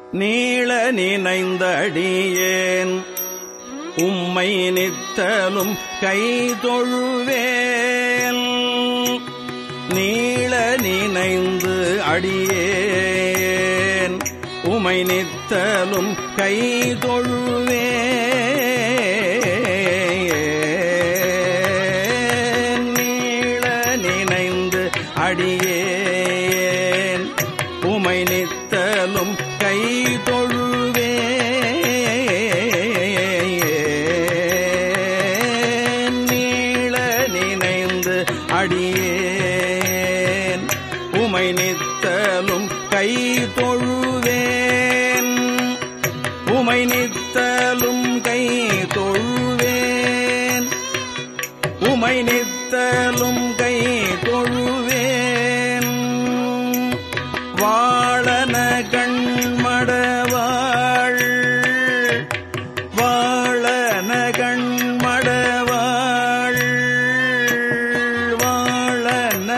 நீள நினைந்தடியேன் உம்மை நித்தலும் கை தொழுவேல் நீள நினைந்து அடியேன் உமை நித்தலும் கை தொழுவேன் நீள நினைந்து அடியேன் உமை நித்தலும் கை தொழுவேன் நீள நினைந்து அடியேன் உமை நித்தலும் கை தொழுவேன் உமை நித்தலும் கை தொழுவேன் உமை நித்தலும் கை தொழுவேன் வாழன கண்மடவாள் வாழன கண்மடவாள் வாழன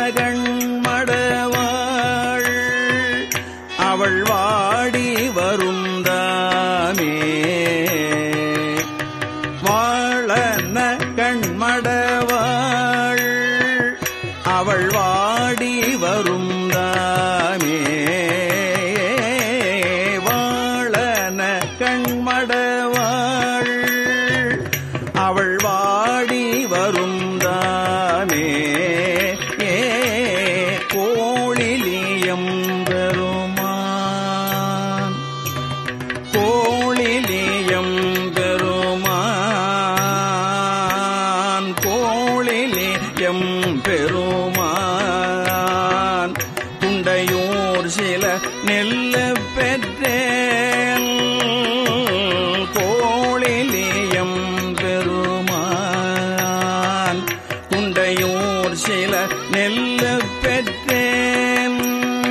கண்மடவாள் அவள் வாடி வருந்தாமே வாழன கண்மடவாள் அவள் வாடி வருந்தாமே வாழன கண்மடவாள் அவள் வாடி வருந்தாமே ஏ கோழிலியம் பெருமான் கோழிலியம் பெருமான் கோழிலியம் பெருமான் குண்டையூர் சில நெல்ல பெற்றேன் கோழிலியம் பெருமான் குண்டையூர் சில நெல்ல பெற்றேன்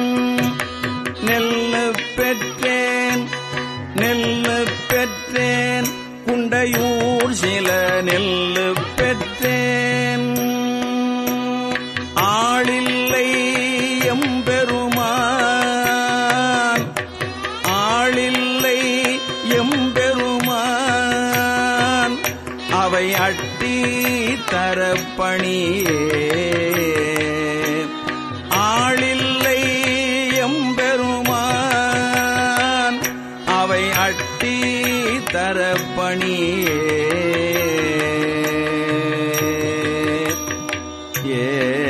நெல்லு பெற்றேன் நெல்லு பெற்றேன் குண்டையூர் சில நெல்லு பெற்றேன் ஆளில்லை எம்பெருமான் ஆளில்லை எம்பெருமான் அவை அட்டி தரப்பணியே ஆளில்லை எம்பெருமான் அவை அட்டி தரப்பணியே ஏ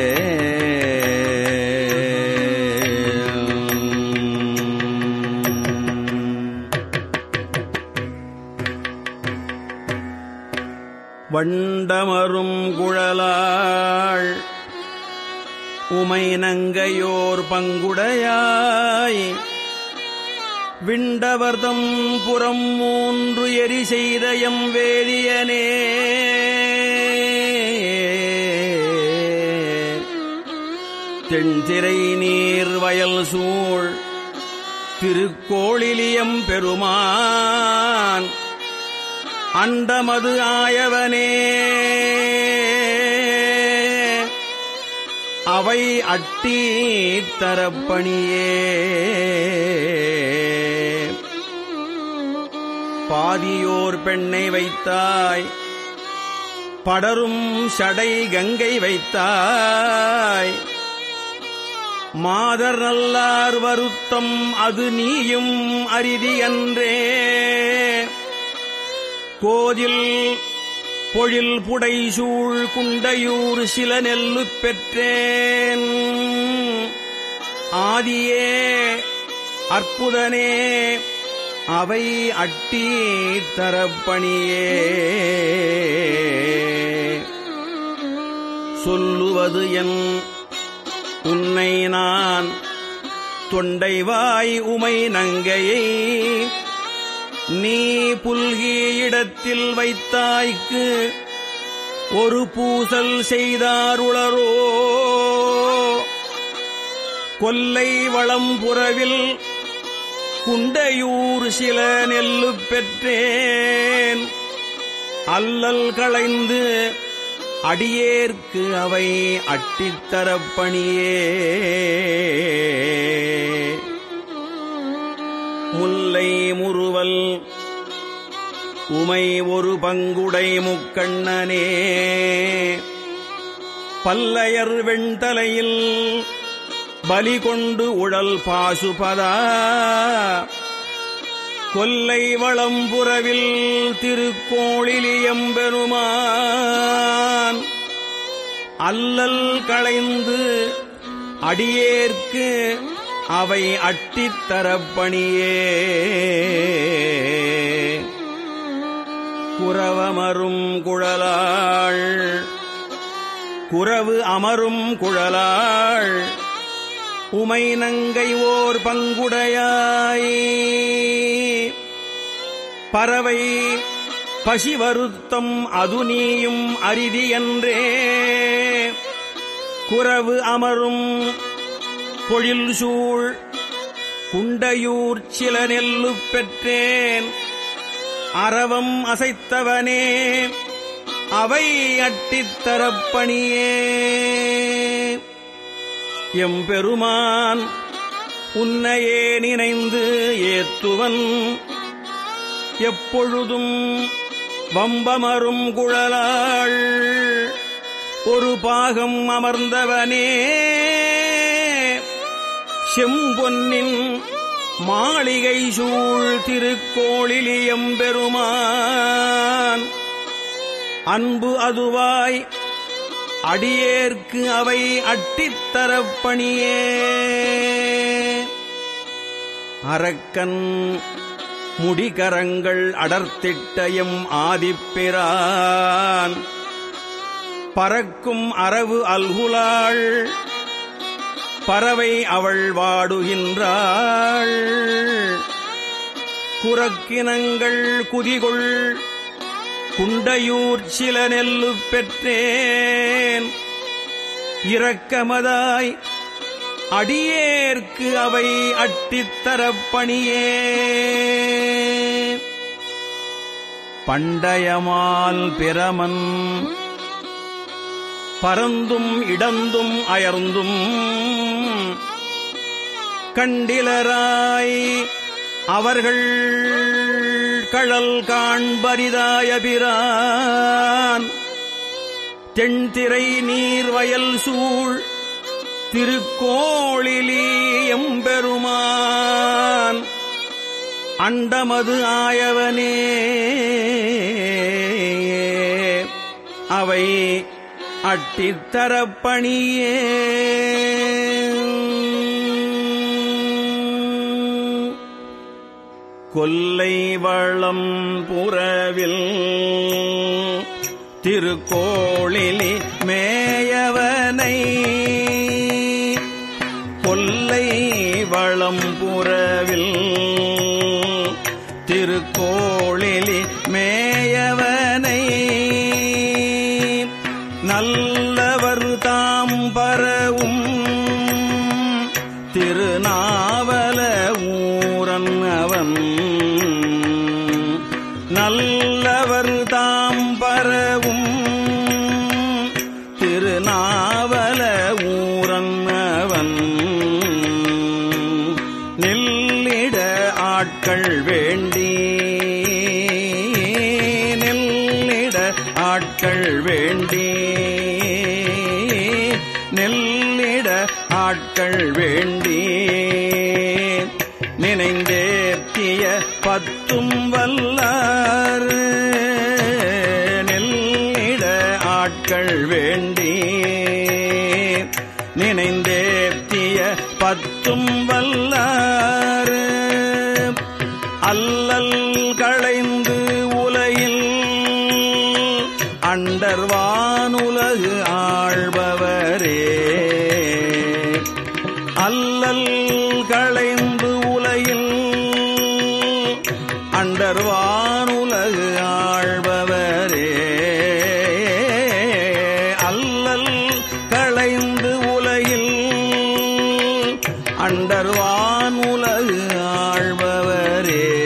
வண்டமரும் குழலாள் உமை நங்கையோர் பங்குடையாய் விண்டவர்தம் புறம் மூன்று எரி செய்த எம் வேதியனே தென்திரை நீர் வயல் சூழ் திருக்கோளிலியம் பெருமான் அண்டமது ஆயவனே அவை அட்டி தரப்பணியே பாதியோர் பெண்ணை வைத்தாய் படரும் சடை கங்கை வைத்தாய் மாதர் நல்லார் வருத்தம் அது நீயும் அரிதி அன்றே கோதில் பொழில் புடைசூழ் குண்டையூர் சில நெல்லு பெற்றேன் ஆதியே அற்புதனே அவை அட்டி தரப்பணியே சொல்லுவது என் உன்னை நான் தொண்டைவாய் உமை நங்கையை நீ புல்கி இடத்தில் வைத்தாய்க்கு ஒரு பூசல் செய்தாருளரோ கொல்லை வளம்புறவில் குண்டையூர் சில நெல்லு பெற்றேன் அல்லல் களைந்து அடியேற்கு அவை அட்டித்தரப்பணியே முல்லை கொல்லை முறுவல் உமை ஒரு பங்குடை முக்கண்ணனே பல்லையர் வெண்தலையில் பலி கொண்டு உழல் பாசுபதா கொல்லை வளம்புறவில் திருக்கோளிலியம்பெருமான் அல்லல் களைந்து அடியேற்கு அவை அட்டித்தரப்பணியே குரவமரும் குழலாள் குரவு அமரும் குழலாள் உமை நங்கை ஓர் பங்குடையாய் பறவை பசி வருத்தம் அது நீயும் அரிதி என்றே குரவு அமரும் பொழில் சூழ் குண்டையூர் சில நெல்லு பெற்றேன் அறவம் அசைத்தவனே அவை அட்டித்தரப்பணியே எம்பெருமான் உன்னையே நினைந்து ஏத்துவன் எப்பொழுதும் வம்பமரும் குழலாள் ஒரு பாகம் அமர்ந்தவனே செம்பொன்னின் மாளிகை சூழ் திருக்கோளிலியம்பெருமான் அன்பு அதுவாய் அடியேற்கு அவை அட்டித்தரப்பணியே அரக்கன் முடிகரங்கள் அடர்த்திட்டயம் ஆதிப்பிரான் பறக்கும் அரவு அல்குலாள் பறவை அவள் வாடுகின்றாள் குரக்கினங்கள் குதிகொள் குண்டையூர் சில நெல்லு பெற்றேன் இரக்கமதாய் அடியேற்கு அவை அட்டித்தரப்பணியே பண்டயமால் பிரமன் பரந்தும் இடந்தும் அயர்ந்தும் கண்டிலராய் அவர்கள் கழல் காண்பரிதாயபிரான் தென்திரை நீர்வயல் சூழ் திருக்கோளிலி எம்பெருமான் அண்டமது ஆயவனே அவை அட்டித்தரப்பணியே கொல்லை வளம் புறவில் திருக்கோளிலி மேயவனை கொல்லை வளம் புறவில் திருக்கோளிலி மேயவனை நல்லவர் தாம் பரவும் திருநாவல ஊரன் அவன் நல்லவர் தாம் பரவும் திருநாவல ஊரன் அவன் நெல்லிட ஆட்கள் வேண்டி நெல்லிட ஆட்கள் வேண்டி நெல்லிட ஆட்கள் வேண்டி நினைந்தேத்திய பத்தும் வல்லார் நெல்லிட ஆட்கள் வேண்டி நினைந்தேத்திய பத்தும் வல்லார் அல்லல் களைந்து உலையில் அண்டர்வானுலகு ஆழ்பவரே அல்லல் களைந்து உலையில் அண்டர்வானுலகு ஆழ்பவரே அல்லல் களைந்து உலையில் அண்டர்வானுலகு ஆழ்பவரே